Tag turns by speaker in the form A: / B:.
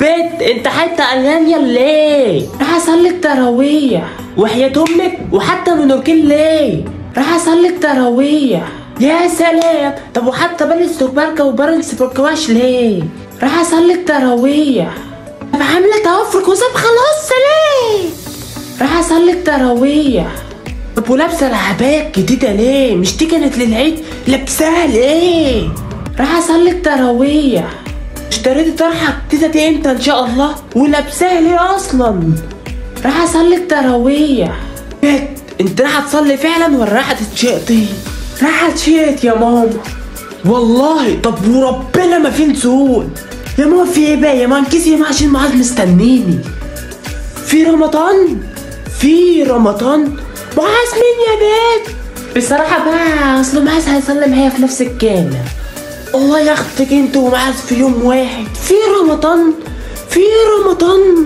A: بيت انت حتى قلقان يا ليه راح اصلي التراويح وحياة امك وحتى منوكين ليه راح اصلي التراويح يا سلام طب وحتى بلس بركة وبرنس بركواش ليه راح اصلي التراويح طب عاملة توفر وساب خلاص ليه راح اصلي التراويح طب ولابسه العباية الجديدة ليه؟ مش دي كانت للعيد لابساها ليه؟ راح اصلي التراويح اشتريتي طرحة جديدة دي امتى ان شاء الله؟ ولابساها ليه اصلا؟ راح اصلي التراويح بيت انت راح تصلي فعلا ولا راح تتشقطي؟ راح اتشقط يا ماما والله طب وربنا ما في نزول يا ماما في ايه بقى يا ماما انكسي يا ماما عشان معاذ مستنيني في رمضان في رمضان معاذ مين يا بيت بصراحة بقى اصل معاذ هيصلي معايا في نفس الجامع والله يا اختك انت ومعاذ في يوم واحد في رمضان في رمضان